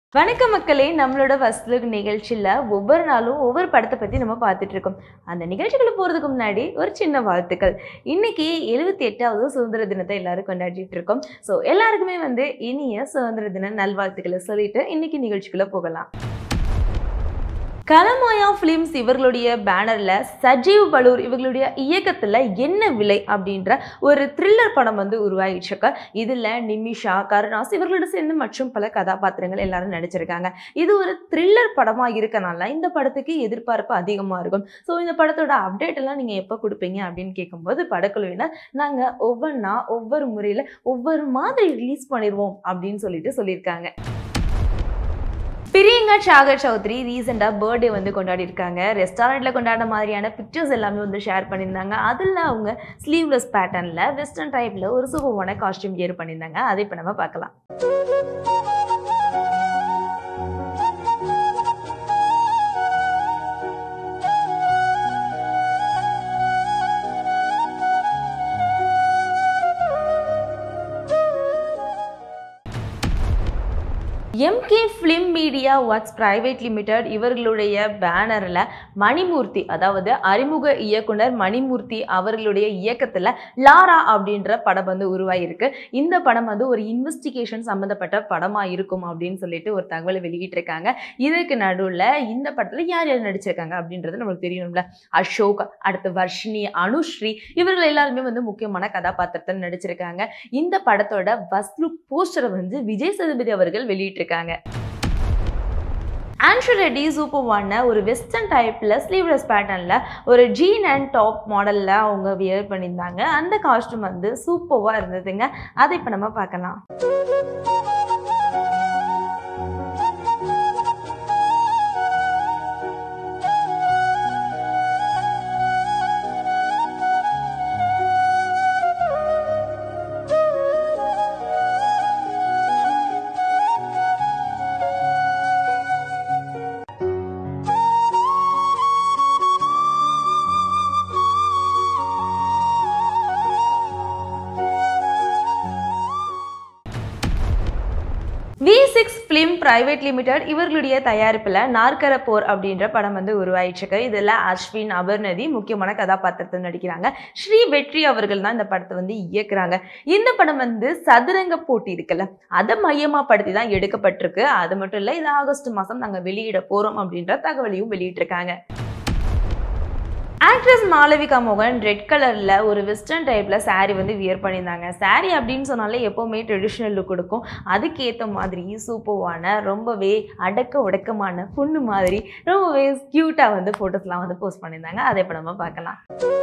வணக்கம் மக்களே நம்மளோட ஃபர்ஸ்ட் லுக் நிகழ்ச்சியில் ஒவ்வொரு நாளும் ஒவ்வொரு படத்தை பற்றி நம்ம பார்த்துட்டு இருக்கோம் அந்த நிகழ்ச்சிக்குள்ள போகிறதுக்கு முன்னாடி ஒரு சின்ன வாழ்த்துக்கள் இன்னைக்கு எழுபத்தி எட்டாவது சுதந்திர தினத்தை எல்லாரும் கொண்டாடிட்டு இருக்கோம் ஸோ எல்லாருக்குமே வந்து இனிய சுதந்திர தின நல்வாழ்த்துக்களை சொல்லிட்டு இன்னைக்கு நிகழ்ச்சிக்குள்ள போகலாம் கலமாயா ஃபிலிம்ஸ் இவர்களுடைய பேனரில் சஜீவ் பலூர் இவர்களுடைய இயக்கத்தில் என்ன விலை அப்படின்ற ஒரு த்ரில்லர் படம் வந்து உருவாகிட்டு இதில் நிமிஷா கருணாஸ் இவர்களோட சேர்ந்து மற்றும் பல கதாபாத்திரங்கள் எல்லாரும் நடிச்சிருக்காங்க இது ஒரு த்ரில்லர் படமாக இருக்கனால இந்த படத்துக்கு எதிர்பார்ப்பு அதிகமாக இருக்கும் ஸோ இந்த படத்தோட அப்டேட் எல்லாம் நீங்கள் எப்போ கொடுப்பீங்க அப்படின்னு கேட்கும்போது படக்குழுவினர் நாங்கள் ஒவ்வொன்றா ஒவ்வொரு முறையில் ஒவ்வொரு மாதிரி ரிலீஸ் பண்ணிடுவோம் அப்படின்னு சொல்லிட்டு சொல்லியிருக்காங்க பிரியங்கா சாகர் சௌத்ரி ரீசெண்டாக பர்த்டே வந்து கொண்டாடி இருக்காங்க ரெஸ்டாரண்ட்டில் கொண்டாடின மாதிரியான பிக்சர்ஸ் எல்லாமே வந்து ஷேர் பண்ணியிருந்தாங்க அதில் அவங்க ஸ்லீவ்லெஸ் பேட்டர்னில் வெஸ்டர்ன் டைப்பில் ஒரு சூப்பர்வான காஸ்டியூம் வியர் பண்ணியிருந்தாங்க அதை இப்போ நம்ம பார்க்கலாம் MK film media works private limited இவர்களுடைய பேனரில் மணிமூர்த்தி அதாவது அறிமுக இயக்குனர் மணிமூர்த்தி அவர்களுடைய இயக்கத்தில் லாரா அப்படின்ற படம் வந்து உருவாகியிருக்கு இந்த படம் வந்து ஒரு இன்வெஸ்டிகேஷன் சம்மந்தப்பட்ட படமாக இருக்கும் அப்படின்னு சொல்லிட்டு ஒரு தகவலை வெளியிட்டிருக்காங்க இதுக்கு நடுவில் இந்த படத்தில் யார் யார் நடிச்சிருக்காங்க அப்படின்றது நம்மளுக்கு தெரியணும்ல அசோக் அடுத்து வர்ஷினி அனுஸ்ரீ இவர்கள் எல்லாருமே வந்து முக்கியமான கதாபாத்திரத்தில் நடிச்சிருக்காங்க இந்த படத்தோட ஃபர்ஸ்ட் லுக் போஸ்டரை வந்து விஜய் சேதுபதி அவர்கள் வெளியிட்டிருக்காங்க ஆன்ஷு ரெட்டி சூப்பர் ஒன்னை ஒரு வெஸ்டர்ன் டைப்பில் ஸ்லீவ்லெஸ் பேட்டர்னில் ஒரு ஜீன் அண்ட் டாப் மாடலில் அவங்க வியர் பண்ணியிருந்தாங்க அந்த காஸ்ட்யூம் வந்து சூப்பராக இருந்ததுங்க அதை இப்போ நம்ம பார்க்கலாம் V six film private limited இவர்களுடைய தயாரிப்பில் நாற்கர போர் அப்படின்ற படம் வந்து உருவாயிடுச்சுக்கு இதில் அஸ்வின் அபர்நதி முக்கியமான கதாபாத்திரத்தில் நடிக்கிறாங்க ஸ்ரீ வெற்றி அவர்கள் தான் இந்த படத்தை வந்து இயக்குறாங்க இந்த படம் வந்து சதுரங்க போட்டி இருக்குல்ல அதை மையமாக படுத்தி தான் எடுக்கப்பட்டிருக்கு அது மட்டும் இல்லை இது ஆகஸ்ட் மாதம் நாங்கள் வெளியிட போகிறோம் அப்படின்ற தகவலையும் வெளியிட்டிருக்காங்க ஆக்ட்ரஸ் மாளவிகா மோகன் ரெட் கலரில் ஒரு வெஸ்டர்ன் டைப்பில் saree வந்து வியர் பண்ணியிருந்தாங்க saree அப்படின்னு சொன்னாலே எப்போவுமே ட்ரெடிஷ்னல் லுக் கொடுக்கும் அதுக்கேற்ற மாதிரி சூப்பர்வான ரொம்பவே அடக்க உடக்கமான பொண்ணு மாதிரி ரொம்பவே க்யூட்டாக வந்து ஃபோட்டோஸ்லாம் வந்து போஸ்ட் பண்ணியிருந்தாங்க அதை இப்போ நம்ம பார்க்கலாம்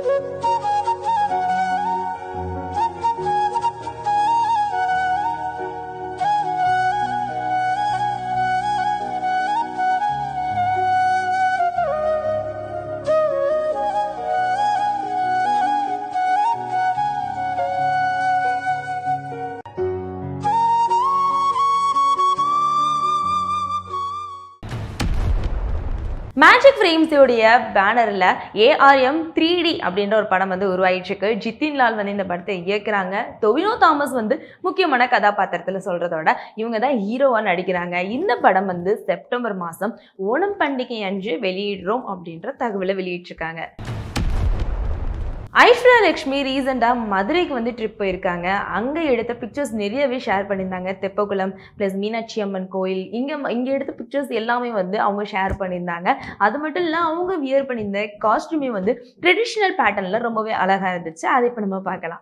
மேஜிக் ஃப்ரேம்ஸோடைய பேனரில் ஏஆர்எம் த்ரீ டி அப்படின்ற ஒரு படம் வந்து உருவாயிடுச்சுக்கு ஜித்தின் லால் வந்து இந்த படத்தை இயக்குறாங்க தொவினோ தாமஸ் வந்து முக்கியமான கதாபாத்திரத்தில் சொல்கிறதோட இவங்க தான் ஹீரோவாக நடிக்கிறாங்க இந்த படம் வந்து செப்டம்பர் மாதம் ஓணம் பண்டிகை அன்று வெளியிடுறோம் அப்படின்ற தகவலை வெளியிட்டிருக்காங்க ஐஸ்வர்யா லக்ஷ்மி ரீசெண்டாக மதுரைக்கு வந்து ட்ரிப் போயிருக்காங்க அங்கே எடுத்த பிக்சர்ஸ் நிறையவே ஷேர் பண்ணியிருந்தாங்க தெப்பக்குளம் ப்ளஸ் மீனாட்சி அம்மன் கோயில் இங்கே இங்கே எடுத்த பிக்சர்ஸ் எல்லாமே வந்து அவங்க ஷேர் பண்ணியிருந்தாங்க அது மட்டும் இல்லை அவங்க வியர் பண்ணியிருந்த காஸ்ட்யூமே வந்து ட்ரெடிஷ்னல் பேட்டர்னில் ரொம்பவே அழகாக இருந்துச்சு அதை இப்போ நம்ம பார்க்கலாம்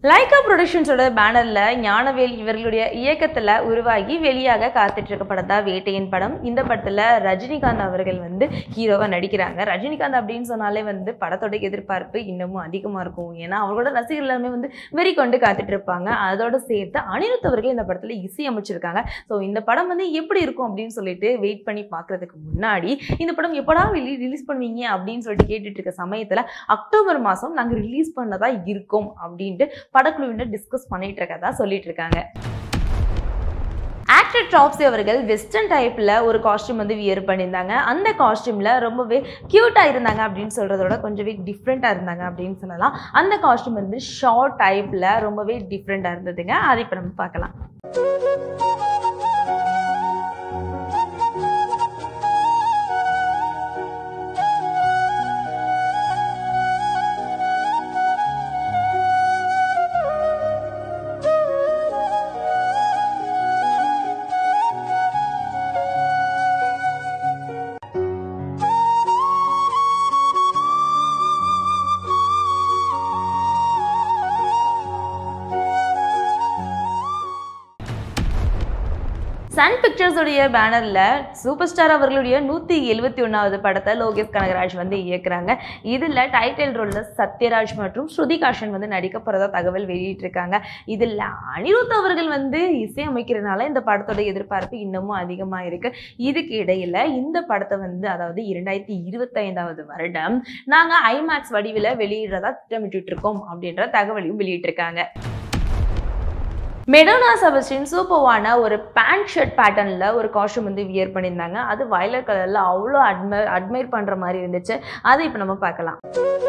லைகா ப்ரொடக்ஷன்ஸோட பேனர்ல ஞானவேல் இவர்களுடைய இயக்கத்துல உருவாகி வெளியாக காத்துட்டு இருக்க படம் தான் வேட்டையின் படம் இந்த படத்துல ரஜினிகாந்த் அவர்கள் வந்து ஹீரோவா நடிக்கிறாங்க ரஜினிகாந்த் அப்படின்னு சொன்னாலே வந்து படத்தோட எதிர்பார்ப்பு இன்னமும் அதிகமா இருக்கும் ஏன்னா அவங்களோட ரசிகர்கள் எல்லாமே வந்து வெறி கொண்டு காத்துட்டு இருப்பாங்க அதோட சேர்த்து அனிருத் அவர்கள் இந்த படத்துல இசை அமைச்சிருக்காங்க ஸோ இந்த படம் வந்து எப்படி இருக்கும் அப்படின்னு சொல்லிட்டு வெயிட் பண்ணி பார்க்கறதுக்கு முன்னாடி இந்த படம் எப்படா வெளி ரிலீஸ் பண்ணுவீங்க அப்படின்னு சொல்லிட்டு கேட்டுட்டு இருக்க சமயத்துல அக்டோபர் மாதம் நாங்கள் ரிலீஸ் பண்ணதா இருக்கோம் அப்படின்ட்டு படக்குழுவினர் டிஸ்கஸ் பண்ணிட்டு இருக்கதா சொல்லிட்டு இருக்காங்க ஆக்டர் டாப்ஸி அவர்கள் வெஸ்டர்ன் டைப்பில் ஒரு காஸ்டியூம் வந்து வியர் பண்ணியிருந்தாங்க அந்த காஸ்டியூமில் ரொம்பவே க்யூட்டாக இருந்தாங்க அப்படின்னு சொல்கிறதோட கொஞ்சமே டிஃப்ரெண்ட்டாக இருந்தாங்க அப்படின்னு சொல்லலாம் அந்த காஸ்டியூம் வந்து ஷார்ட் டைப்பில் ரொம்பவே டிஃப்ரெண்ட்டாக இருந்ததுங்க அதை இப்போ நம்ம பார்க்கலாம் சன் பிக்சர்ஸுடைய பேனரில் சூப்பர் ஸ்டார் அவர்களுடைய நூற்றி எழுபத்தி ஒன்றாவது படத்தை லோகேஷ் கனகராஜ் வந்து இயக்குறாங்க இதில் டைட்டில் ரோலில் சத்யராஜ் மற்றும் ஸ்ருதி காஷன் வந்து நடிக்க போகிறதா தகவல் வெளியிட்டிருக்காங்க இதில் அனிருத் அவர்கள் வந்து இசையமைக்கிறனால இந்த படத்தோட எதிர்பார்ப்பு இன்னமும் அதிகமாக இருக்கு இதுக்கு இடையில இந்த படத்தை வந்து அதாவது இரண்டாயிரத்தி இருபத்தைந்தாவது வருடம் நாங்கள் ஐமேக்ஸ் வடிவில் வெளியிடுறதா திட்டமிட்டு இருக்கோம் அப்படின்ற தகவலையும் வெளியிட்டிருக்காங்க மெடோனா செபஸ்டின் சூப்பர்வான ஒரு பேண்ட் ஷர்ட் பேட்டர்னில் ஒரு காஸ்டியூம் வந்து வியர் பண்ணியிருந்தாங்க அது வயலட் கலரில் அவ்வளோ அட்மர் அட்மைர் பண்ணுற மாதிரி இருந்துச்சு அதை இப்போ நம்ம பார்க்கலாம்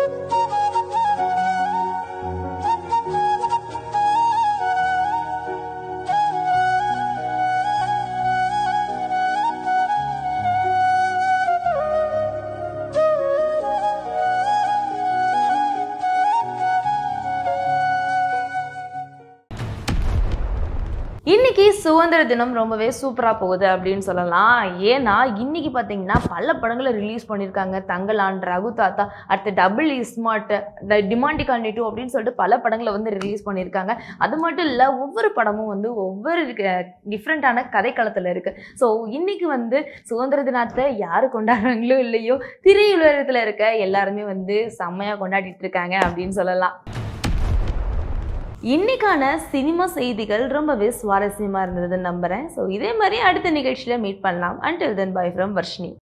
இன்னைக்கு சுதந்திர தினம் ரொம்பவே சூப்பராக போகுது அப்படின்னு சொல்லலாம் ஏன்னா இன்னைக்கு பார்த்தீங்கன்னா பல படங்களை ரிலீஸ் பண்ணியிருக்காங்க தங்கலான் ரகு தாத்தா அடுத்து double ismart Demonte colony two அப்படின்னு சொல்லிட்டு பல படங்களை வந்து ரிலீஸ் பண்ணியிருக்காங்க அது மட்டும் இல்லை ஒவ்வொரு படமும் வந்து ஒவ்வொரு டிஃப்ரெண்ட்டான கதைக்களத்தில் இருக்குது ஸோ இன்னைக்கு வந்து சுதந்திர தினத்தை யார் கொண்டாடுறாங்களோ இல்லையோ திரையுலகத்தில் இருக்க எல்லாருமே வந்து செம்மையாக கொண்டாடிட்டு இருக்காங்க அப்படின்னு சொல்லலாம் இன்னைக்கான சினிமா செய்திகள் ரொம்பவே சுவாரஸ்யமாக இருந்ததுன்னு நம்புகிறேன் ஸோ இதே மாதிரி அடுத்த நிகழ்ச்சியில் மீட் பண்ணலாம் until then bye from Varshini